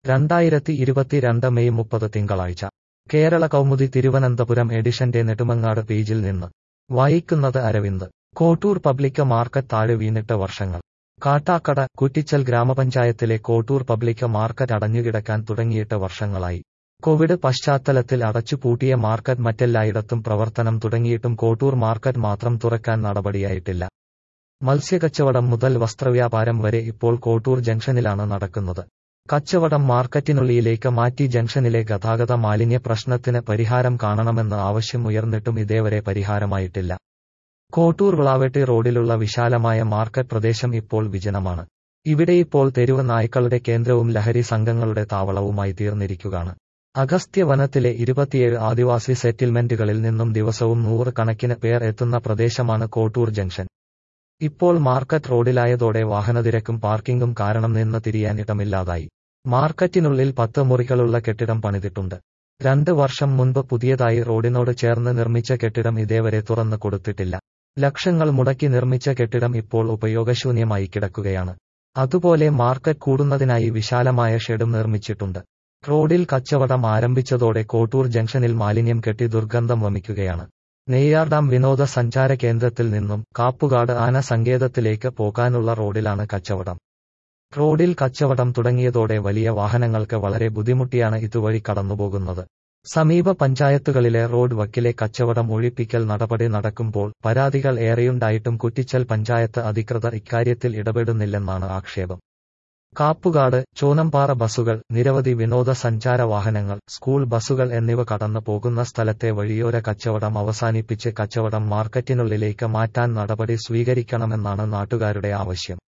രണ്ടായിരത്തി ഇരുപത്തിരണ്ട് മെയ് മുപ്പത് തിങ്കളാഴ്ച കേരള കൗമുദി തിരുവനന്തപുരം എഡിഷന്റെ നെടുമങ്ങാട് പേജിൽ നിന്ന് വായിക്കുന്നത് അരവിന്ദ് കോട്ടൂർ പബ്ലിക് മാർക്കറ്റ് താഴെ വീണിട്ട് വർഷങ്ങൾ കാട്ടാക്കട കുറ്റിച്ചൽ ഗ്രാമപഞ്ചായത്തിലെ കോട്ടൂർ പബ്ലിക് മാർക്കറ്റ് അടഞ്ഞുകിടക്കാൻ തുടങ്ങിയിട്ട് വർഷങ്ങളായി കോവിഡ് പശ്ചാത്തലത്തിൽ അടച്ചുപൂട്ടിയ മാർക്കറ്റ് മറ്റെല്ലായിടത്തും പ്രവർത്തനം തുടങ്ങിയിട്ടും കോട്ടൂർ മാർക്കറ്റ് മാത്രം തുറക്കാൻ നടപടിയായിട്ടില്ല മത്സ്യക്കച്ചവടം മുതൽ വസ്ത്രവ്യാപാരം വരെ ഇപ്പോൾ കോട്ടൂർ ജംഗ്ഷനിലാണ് നടക്കുന്നത് കച്ചവടം മാർക്കറ്റിനുള്ളിലേക്ക് മാറ്റി ജംഗ്ഷനിലെ ഗതാഗത മാലിന്യ പ്രശ്നത്തിന് പരിഹാരം കാണണമെന്ന് ആവശ്യം ഉയർന്നിട്ടും ഇതേവരെ പരിഹാരമായിട്ടില്ല കോട്ടൂർ വിളാവെട്ടി റോഡിലുള്ള വിശാലമായ മാർക്കറ്റ് പ്രദേശം ഇപ്പോൾ വിജനമാണ് ഇവിടെ ഇപ്പോൾ തെരുവ് നായ്ക്കളുടെ കേന്ദ്രവും ലഹരി സംഘങ്ങളുടെ താവളവുമായി തീർന്നിരിക്കുകയാണ് അഗസ്ത്യ വനത്തിലെ ഇരുപത്തിയേഴ് ആദിവാസി സെറ്റിൽമെന്റുകളിൽ നിന്നും ദിവസവും നൂറ് കണക്കിന് പേർ എത്തുന്ന പ്രദേശമാണ് കോട്ടൂർ ജംഗ്ഷൻ ഇപ്പോൾ മാർക്കറ്റ് റോഡിലായതോടെ വാഹനതിരക്കും പാർക്കിംഗും കാരണം നിന്ന് തിരിയാൻ ഇടമില്ലാതായി മാർക്കറ്റിനുള്ളിൽ പത്ത് മുറികളുള്ള കെട്ടിടം പണിതിട്ടുണ്ട് രണ്ട് വർഷം മുൻപ് പുതിയതായി റോഡിനോട് ചേർന്ന് നിർമ്മിച്ച കെട്ടിടം ഇതേവരെ തുറന്നു കൊടുത്തിട്ടില്ല ലക്ഷങ്ങൾ മുടക്കി നിർമ്മിച്ച കെട്ടിടം ഇപ്പോൾ ഉപയോഗശൂന്യമായി കിടക്കുകയാണ് അതുപോലെ മാർക്കറ്റ് കൂടുന്നതിനായി വിശാലമായ ഷെഡും നിർമ്മിച്ചിട്ടുണ്ട് റോഡിൽ കച്ചവടം ആരംഭിച്ചതോടെ കോട്ടൂർ ജംഗ്ഷനിൽ മാലിന്യം കെട്ടി ദുർഗന്ധം വമിക്കുകയാണ് നെയ്യാർഡാം വിനോദസഞ്ചാര കേന്ദ്രത്തിൽ നിന്നും കാപ്പുകാട് ആന സങ്കേതത്തിലേക്ക് പോകാനുള്ള റോഡിലാണ് കച്ചവടം റോഡിൽ കച്ചവടം തുടങ്ങിയതോടെ വലിയ വാഹനങ്ങൾക്ക് വളരെ ബുദ്ധിമുട്ടിയാണ് ഇതുവഴി കടന്നുപോകുന്നത് സമീപ പഞ്ചായത്തുകളിലെ റോഡ് വക്കിലെ കച്ചവടം ഒഴിപ്പിക്കൽ നടപടി നടക്കുമ്പോൾ പരാതികൾ ഏറെയുണ്ടായിട്ടും കുറ്റിച്ചൽ പഞ്ചായത്ത് അധികൃതർ ഇക്കാര്യത്തിൽ ഇടപെടുന്നില്ലെന്നാണ് ആക്ഷേപം കാപ്പുകാട് ചോനമ്പാറ ബസുകൾ നിരവധി വിനോദസഞ്ചാര വാഹനങ്ങൾ സ്കൂൾ ബസുകൾ എന്നിവ കടന്നു പോകുന്ന സ്ഥലത്തെ വഴിയോര കച്ചവടം അവസാനിപ്പിച്ച് കച്ചവടം മാർക്കറ്റിനുള്ളിലേക്ക് മാറ്റാൻ നടപടി സ്വീകരിക്കണമെന്നാണ് നാട്ടുകാരുടെ ആവശ്യം